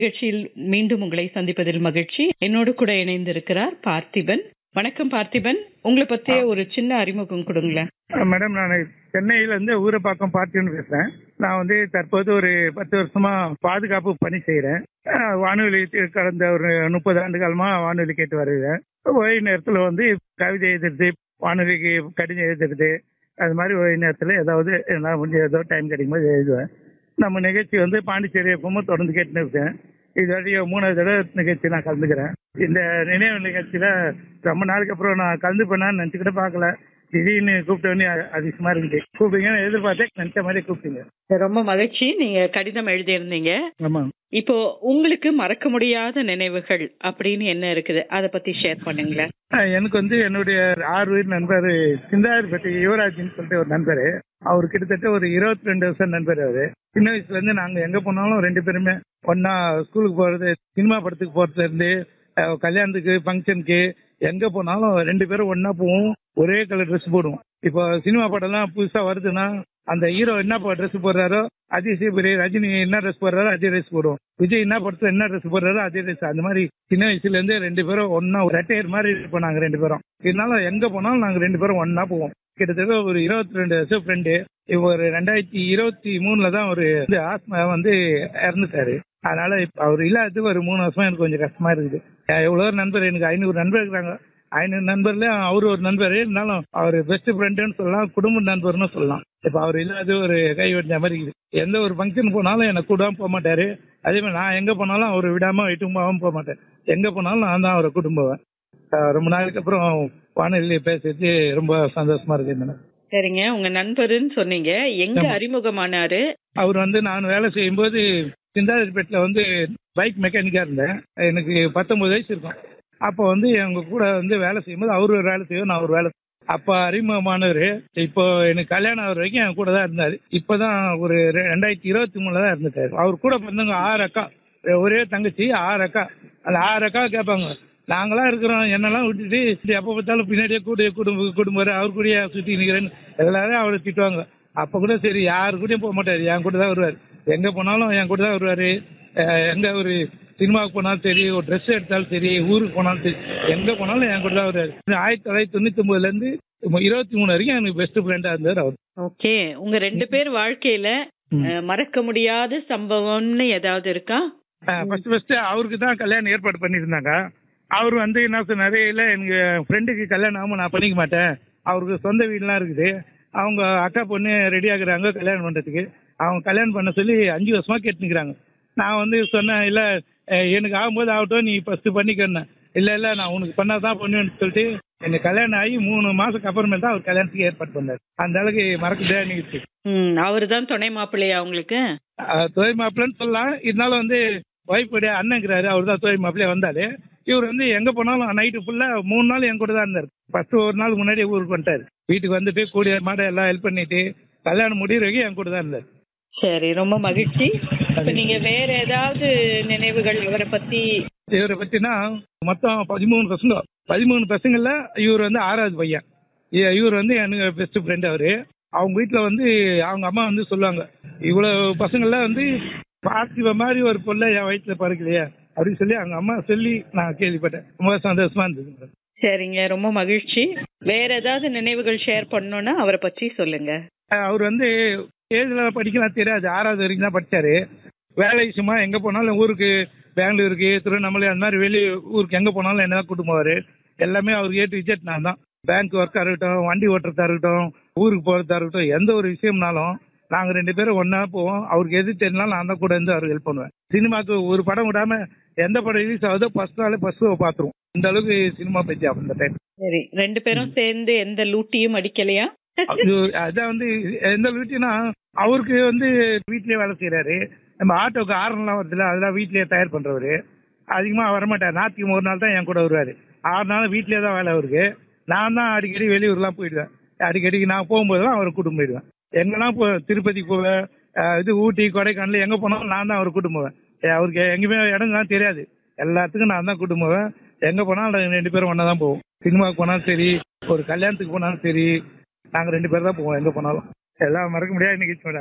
நிகழ்ச்சியில் மீண்டும் உங்களை சந்திப்பதில் மகிழ்ச்சி என்னோடு கூட இணைந்திருக்கிறார் பார்த்திபன் வணக்கம் பார்த்திபன் உங்களை பத்திய ஒரு சின்ன அறிமுகம் கொடுங்களேன் மேடம் நான் சென்னையில இருந்து ஊரப்பாக்கம் பார்ட்டின்னு பேசுறேன் நான் வந்து தற்போது ஒரு பத்து வருஷமா பாதுகாப்பு பணி செய்யறேன் அஹ் வானொலி கடந்த ஒரு முப்பது ஆண்டு காலமா வானொலி கேட்டு வருகிறேன் ஓய்வு நேரத்துல வந்து கவிதை எழுதுறது வானொலிக்கு கடிதம் எழுதுறது அது மாதிரி ஓய்வு நேரத்துல ஏதாவது நான் முடிஞ்ச ஏதோ டைம் கிடைக்கும் போது எழுதுவேன் நம்ம நிகழ்ச்சி வந்து பாண்டிச்சேரி எப்பவும் தொடர்ந்து கேட்டுன்னு இருக்கேன் இது வரையும் மூணாவது தடவை நிகழ்ச்சி நான் கலந்துக்கிறேன் இந்த நினைவு நிகழ்ச்சியில ரொம்ப நாளுக்கு அப்புறம் நான் கலந்து பண்ணான்னு நினச்சி கூட பார்க்கல திடீர்னு கூப்பிட்டோன்னே அதிசயமா இருக்குது கூப்பிட்டீங்கன்னு எதிர்பார்த்தேன் நினைச்ச மாதிரி கூப்பிட்டீங்க ரொம்ப மகிழ்ச்சி நீங்க கடிதம் எழுதியிருந்தீங்க ஆமா இப்போ உங்களுக்கு மறக்க முடியாத நினைவுகள் அப்படின்னு என்ன இருக்குது அத பத்தி ஷேர் பண்ணுங்களேன் அஹ் எனக்கு வந்து என்னுடைய ஆறு உயிர் நண்பர் சிந்தாதிபதி யுவராஜ்னு சொல்லிட்டு ஒரு நண்பர் அவர் கிட்டத்தட்ட ஒரு இருபத்தி ரெண்டு வருஷம் நண்பர் அவரு சின்ன வயசுல இருந்து நாங்க எங்க போனாலும் ரெண்டு பேருமே ஒன்னா ஸ்கூலுக்கு போறது சினிமா படத்துக்கு போறதுல இருந்து அஹ் கல்யாணத்துக்கு ஃபங்க்ஷனுக்கு எங்க போனாலும் ரெண்டு பேரும் ஒன்னா போவோம் ஒரே கலர் ட்ரெஸ் போடுவோம் இப்போ சினிமா படம்லாம் புதுசா வருதுன்னா அந்த ஹீரோ என்ன ட்ரெஸ் போடுறாரோ அதே பெரிய ரஜினி என்ன ட்ரெஸ் போடுறாரோ அதே ட்ரெஸ் போடுவோம் விஜய் என்ன படத்துல என்ன ட்ரெஸ் போடுறாரோ அதே ட்ரெஸ் அந்த மாதிரி சின்ன வயசுல இருந்தே ரெண்டு பேரும் ஒன்னா ரெட்டையர் மாதிரி இருப்போம் நாங்க ரெண்டு பேரும் இருந்தாலும் எங்க போனாலும் நாங்க ரெண்டு பேரும் ஒன்னா போவோம் கிட்டத்தட்ட ஒரு இருபத்தி ரெண்டு வருஷம் ஃப்ரெண்டு ஒரு ரெண்டாயிரத்தி இருபத்தி மூணுல தான் ஒரு ஆத்மா வந்து இறந்துட்டாரு அதனால இப்ப அவர் இல்லாதது ஒரு மூணு வருஷமா எனக்கு கொஞ்சம் கஷ்டமா இருக்குது எவ்வளவு நண்பர் எனக்கு ஐநூறு நண்பர் இருக்கிறாங்க ஐநூறு நண்பர்ல அவரு ஒரு நண்பர் இருந்தாலும் அவர் பெஸ்ட் ஃப்ரெண்டுன்னு சொல்லலாம் குடும்ப நண்பர்னு சொல்லலாம் இப்ப அவர் இல்லாத ஒரு கை வெட்டின மாதிரி இருக்குது எந்த ஒரு ஃபங்க்ஷன் போனாலும் எனக்கு கூடாம போக மாட்டாரு அதே மாதிரி நான் எங்க போனாலும் அவர் விடாம விட்டும் போகாம போக மாட்டேன் எங்க போனாலும் நான் தான் அவரை கூட்டும் போவேன் அஹ் ரொம்ப நாளைக்கு அப்புறம் வானொலி பேசுறது ரொம்ப சந்தோஷமா இருக்கு மேடம் சரிங்க உங்க நண்பருன்னு சொன்னீங்க எங்க ஆமா. அறிமுகமானாரு அவர் வந்து நான் வேலை செய்யும்போது சிந்தாதிரிப்பேட்டில் வந்து பைக் மெக்கானிக்கா இருந்தேன் எனக்கு பத்தொன்பது வயசு இருக்கும் அப்போ வந்து எங்க கூட வந்து வேலை செய்யும்போது அவர் ஒரு வேலை செய்வோம் நான் ஒரு வேலை அப்ப அறிமுகமானவர் இப்போ எனக்கு கல்யாணம் ஆகிற வரைக்கும் என் கூட தான் இருந்தாரு இப்பதான் ஒரு ரெ- ரெண்டாயிரத்தி இருபத்தி மூணுல தான் இருந்துட்டாரு அவர் கூட பிறந்தவங்க ஆறு அக்கா ஒரே தங்கச்சி ஆறு அக்கா அந்த ஆறு அக்கா கேட்பாங்க நாங்களாம் இருக்கிறோம் என்னெல்லாம் விட்டுட்டு எப்போ பார்த்தாலும் பின்னாடியே கூட குடும்ப குடும்பம் அவர் கூடயே சுற்றி நிற்கிறேன்னு எல்லாரும் அவரை திட்டுவாங்க அப்ப கூட சரி யாரு கூடயும் போக மாட்டாரு என் கூட தான் வருவார் எங்க போனாலும் என் கூட தான் வருவாரு அஹ் எங்க ஒரு சினிமாவுக்கு போனாலும் சரி ஒரு ட்ரெஸ் எடுத்தாலும் சரி ஊருக்கு போனாலும் சரி எங்க போனாலும் என் கூட தான் வருவாரு ஆயிரத்தி தொள்ளாயிரத்தி தொண்ணூத்தி ஒன்பதுல இருந்து இருபத்தி மூணு வரைக்கும் எனக்கு பெஸ்ட் ஃப்ரெண்டா இருந்தார் அவர் ஓகே உங்க ரெண்டு பேர் வாழ்க்கையில ம். அஹ், மறக்க முடியாத சம்பவம்னு ஏதாவது இருக்கா ஃபர்ஸ்ட் ஃபர்ஸ்ட் அவருக்கு தான் கல்யாணம் ஏற்பாடு பண்ணியிருந்தாங்க அவர் வந்து என்ன சொன்னாரு இல்ல எனக்கு ஃப்ரெண்டுக்கு கல்யாணம் ஆகாம நான் பண்ணிக்க மாட்டேன் அவருக்கு சொந்த வீடுலாம் இருக்குது அவங்க அக்கா பொண்ணு ரெடி ஆகுறாங்க கல்யாணம் பண்றதுக்கு அவங்க கல்யாணம் பண்ண சொல்லி அஞ்சு வருஷமா கேட்டுக்கிறாங்க நான் வந்து சொன்னேன் இல்ல அஹ் எனக்கு ஆகும்போது ஆகட்டும் நீ ஃபர்ஸ்ட் பண்ணிக்கணும் இல்ல இல்ல நான் உனக்கு பண்ணாதான் பண்ணுவேன்னு சொல்லிட்டு எனக்கு கல்யாணம் ஆகி மூணு மாசத்துக்கு அப்புறமேல் தான் அவர் கல்யாணத்துக்கு ஏற்பாடு பண்ணாரு அந்த அளவுக்கு மறக்க முடியாத நிகழ்ச்சி ம் அவர்தான் துணை மாப்பிள்ளையா உங்களுக்கு தொழில் மாப்பிள்ளன்னு சொல்லலாம் இருந்தாலும் வந்து ஒய்ஃப் உடைய அண்ணங்கிறாரு அவர் தான் தொழில் மாப்பிள்ளையா வந்தாரு இவர் வந்து எங்க போனாலும் நைட்டு ஃபுல்லா மூணு நாள் என் கூட தான் இருந்தார் ஃபர்ஸ்ட் ஒரு நாள் முன்னாடி ஊருக்கு வந்துட்டாரு வீட்டுக்கு வந்துட்டு கூடிய மாட எல்லாம் ஹெல்ப் பண்ணிட்டு கல்யாணம் முடிகிற வரைக்கும் என் கூட தான் இருந்தார் சரி ரொம்ப மகிழ்ச்சி இப்ப நீங்க வேற ஏதாவது நினைவுகள் இவரை பத்தி இவரை பத்தினா மொத்தம் பதிமூணு பசங்க பதிமூணு பசங்கள்ல இவர் வந்து ஆறாவது பையன் இ- இவர் வந்து எனக்கு பெஸ்ட் ஃப்ரெண்ட் அவரு அவங்க வீட்டுல வந்து அவங்க அம்மா வந்து சொல்லுவாங்க இவ்வளவு பசங்கள்ல வந்து பார்த்திப மாதிரி ஒரு பொண்ணை என் வயிற்றுல பறக்கலையே அப்படின்னு சொல்லி அவங்க அம்மா சொல்லி நான் கேள்விப்பட்டேன் ரொம்ப சந்தோஷமா இருந்தது சரிங்க ரொம்ப மகிழ்ச்சி வேற ஏதாவது நினைவுகள் ஷேர் பண்ணணும்னா அவரை பத்தி சொல்லுங்க அஹ் அவர் வந்து ஏஜ்ல படிக்கலாம் தெரியாது ஆறாவது வரைக்கும் தான் படிச்சாரு வேலை விஷயமா எங்க போனாலும் ஊருக்கு பெங்களூருக்கு திருவண்ணாமலை அந்த மாதிரி வெளி ஊருக்கு எங்க போனாலும் என்ன தான் கூட்டு போவாரு எல்லாமே அவருக்கு ஏற்று விஜெட் நான் தான் பேங்க் ஒர்க்கா இருக்கட்டும் வண்டி ஓட்டுறதா இருக்கட்டும் ஊருக்கு போறதா இருக்கட்டும் எந்த ஒரு விஷயம்னாலும் நாங்க ரெண்டு பேரும் ஒண்ணா போவோம் அவருக்கு எது தெரிஞ்சாலும் நான் தான் கூட இருந்து அவருக்கு ஹெல்ப் பண்ணுவேன் சினிமாக்கு ஒரு படம் விடாம எந்த படம் ரிலீஸ் ஆகுதோ ஃபர்ஸ்ட் நாளே ஃபர்ஸ்ட் பாத்துருவோம் இந்த அளவுக்கு சினிமா பத்தி அந்த டைம் சரி ரெண்டு பேரும் சேர்ந்து எந்த லூட்டியும் அடிக்கலையா அது அதான் வந்து எந்த வீட்டுனா அவருக்கு வந்து வீட்லயே வேலை செய்யறாரு நம்ம ஆட்டோக்கு ஆரம்லாம் வருதுல அதெல்லாம் வீட்லயே தயார் பண்றவரு அதிகமா வரமாட்டார் நாளைக்கு ஒரு நாள் தான் என் கூட வருவாரு ஆறு நாள் வீட்லயே தான் வேலை அவருக்கு நான் தான் அடிக்கடி வெளியூர்லாம் போயிடுவேன் அடிக்கடி நான் போகும்போதெல்லாம் அவரை கூட்டு போயிடுவேன் எங்கெல்லாம் போ திருப்பதி போவேன் அஹ் இது ஊட்டி கொடைக்கானல் எங்க போனாலும் நான் தான் அவரை கூட்டு போவேன் அஹ் அவருக்கு எங்கேயுமே இடம்லாம் தெரியாது எல்லாத்துக்கும் நான் தான் கூட்டு போவேன் எங்க போனாலும் நாங்க ரெண்டு பேரும் ஒண்ணா தான் போவோம் சினிமாவுக்கு போனாலும் சரி ஒரு கல்யாணத்துக்கு போனாலும் சரி நாங்க ரெண்டு பேரும் தான் போவோம் எங்க போனாலும் எல்லாம் மறக்க முடியாத நிகழ்ச்சி மேடம் அதுதான்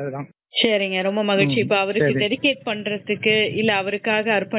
சரிங்க ரொம்ப மகிழ்ச்சி ம், இப்ப அவருக்கு சரி. டெடிகேட் பண்றதுக்கு இல்ல அவருக்காக அர்ப்பணி